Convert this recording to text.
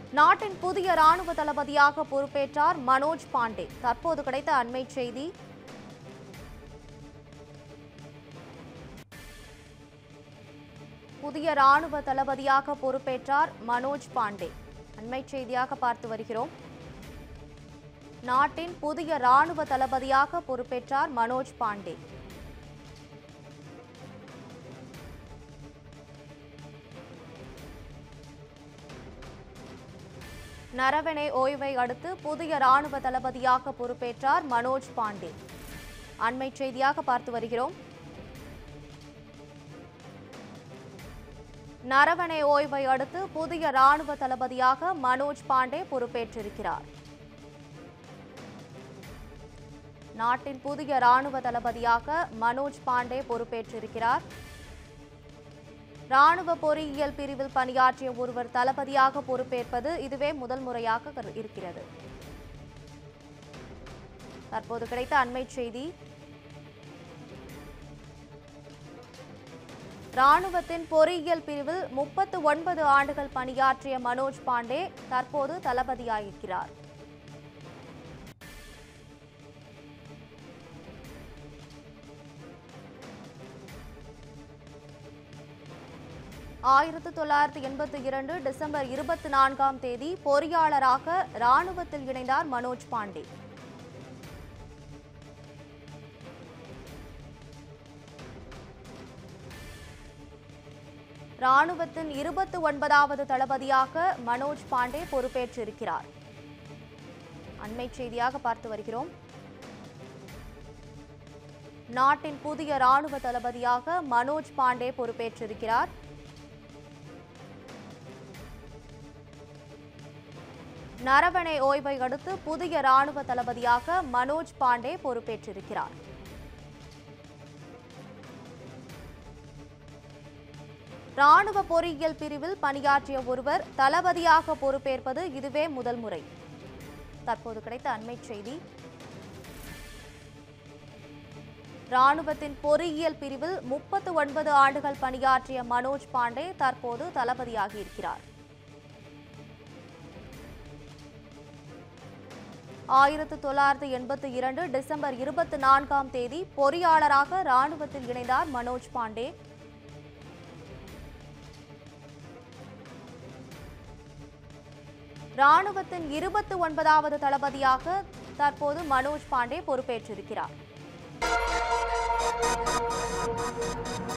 நாட்டின் புதிய ராணுவ தளபதியாக பொறுப்பேற்றார் மனோஜ் பாண்டே தற்போது கிடைத்த அண்மை செய்தி புதிய ராணுவ தளபதியாக பொறுப்பேற்றார் மனோஜ் பாண்டே அண்மை செய்தியாக பார்த்து வருகிறோம் நாட்டின் புதிய ராணுவ தளபதியாக பொறுப்பேற்றார் மனோஜ் பாண்டே நரவணே ஓய்வை அடுத்து புதிய ராணுவ தளபதியாக பொறுப்பேற்றார் மனோஜ் பாண்டே அண்மை செய்தியாக பார்த்து வருகிறோம் நரவணே ஓய்வை அடுத்து புதிய ராணுவ தளபதியாக மனோஜ் பாண்டே பொறுப்பேற்றிருக்கிறார் நாட்டின் புதிய ராணுவ தளபதியாக மனோஜ் பாண்டே பொறுப்பேற்றிருக்கிறார் ராணுவ பொறியியல் பிரிவில் பணியாற்றிய ஒருவர் தளபதியாக பொறுப்பேற்பது இதுவே முதல் முறையாக கரு- இருக்கிறது தற்போது கிடைத்த அண்மை செய்தி ராணுவத்தின் பொறியியல் பிரிவில் முப்பத்து ஒன்பது ஆண்டுகள் பணியாற்றிய மனோஜ் பாண்டே தற்போது தளபதியாயிருக்கிறார் ஆயிரத்து தொள்ளாயிரத்து எண்பத்தி இரண்டு டிசம்பர் இருபத்தி நான்காம் தேதி பொறியாளராக ராணுவத்தில் இணைந்தார் மனோஜ் பாண்டே ராணுவத்தின் இருபத்தி ஒன்பதாவது தளபதியாக மனோஜ் பாண்டே பொறுப்பேற்றிருக்கிறார் அண்மை செய்தியாக பார்த்து வருகிறோம் நாட்டின் புதிய ராணுவ தளபதியாக மனோஜ் பாண்டே பொறுப்பேற்றிருக்கிறார் நரவணே ஓய்வை அடுத்து புதிய ராணுவ தளபதியாக மனோஜ் பாண்டே பொறுப்பேற்றிருக்கிறார் ராணுவ பொறியியல் பிரிவில் பணியாற்றிய ஒருவர் தளபதியாக பொறுப்பேற்பது இதுவே முதல் முறை தற்போது கிடைத்த அண்மை செய்தி ராணுவத்தின் பொறியியல் பிரிவில் முப்பத்து ஒன்பது ஆண்டுகள் பணியாற்றிய மனோஜ் பாண்டே தற்போது தளபதியாகி இருக்கிறார் ஆயிரத்து தொள்ளாயிரத்து எண்பத்தி இரண்டு டிசம்பர் இருபத்தி நான்காம் தேதி பொறியாளராக ராணுவத்தில் இணைந்தார் மனோஜ் பாண்டே ராணுவத்தின் இருபத்தி ஒன்பதாவது தளபதியாக தற்போது மனோஜ் பாண்டே பொறுப்பேற்றிருக்கிறார்